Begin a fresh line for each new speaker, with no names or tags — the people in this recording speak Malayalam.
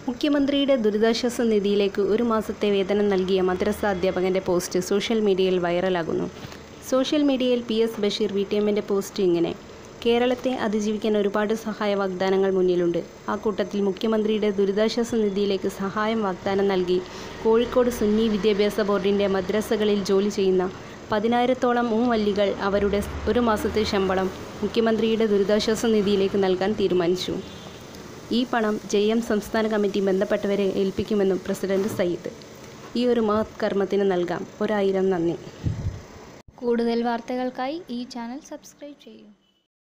മുഖ്യമന്ത്രിയുടെ ദുരിതാശ്വാസ നിധിയിലേക്ക് ഒരു മാസത്തെ വേതനം നൽകിയ മദ്രസ അധ്യാപകൻ്റെ പോസ്റ്റ് സോഷ്യൽ മീഡിയയിൽ വൈറലാകുന്നു സോഷ്യൽ മീഡിയയിൽ P S Basheer V T എമ്മിൻ്റെ പോസ്റ്റ് ഇങ്ങനെ കേരളത്തെ അതിജീവിക്കാൻ ഒരുപാട് സഹായ വാഗ്ദാനങ്ങൾ മുന്നിലുണ്ട് ആ കൂട്ടത്തിൽ മുഖ്യമന്ത്രിയുടെ ദുരിതാശ്വാസ നിധിയിലേക്ക് സഹായം വാഗ്ദാനം നൽകി കോഴിക്കോട് സുന്നി വിദ്യാഭ്യാസ ബോർഡിൻ്റെ മദ്രസകളിൽ ജോലി ചെയ്യുന്ന പതിനായിരത്തോളം മൂവല്ലികൾ അവരുടെ ഒരു മാസത്തെ ശമ്പളം മുഖ്യമന്ത്രിയുടെ ദുരിതാശ്വാസ നിധിയിലേക്ക് നൽകാൻ തീരുമാനിച്ചു ഈ പണം ജെ എം സംസ്ഥാന കമ്മിറ്റി ബന്ധപ്പെട്ടവരെ ഏൽപ്പിക്കുമെന്നും പ്രസിഡന്റ് സയ്യിദ് ഈ ഒരു മഹത് കർമ്മത്തിന് നൽകാം ഒരായിരം നന്ദി
കൂടുതൽ വാർത്തകൾക്കായി ഈ ചാനൽ സബ്സ്ക്രൈബ് ചെയ്യൂ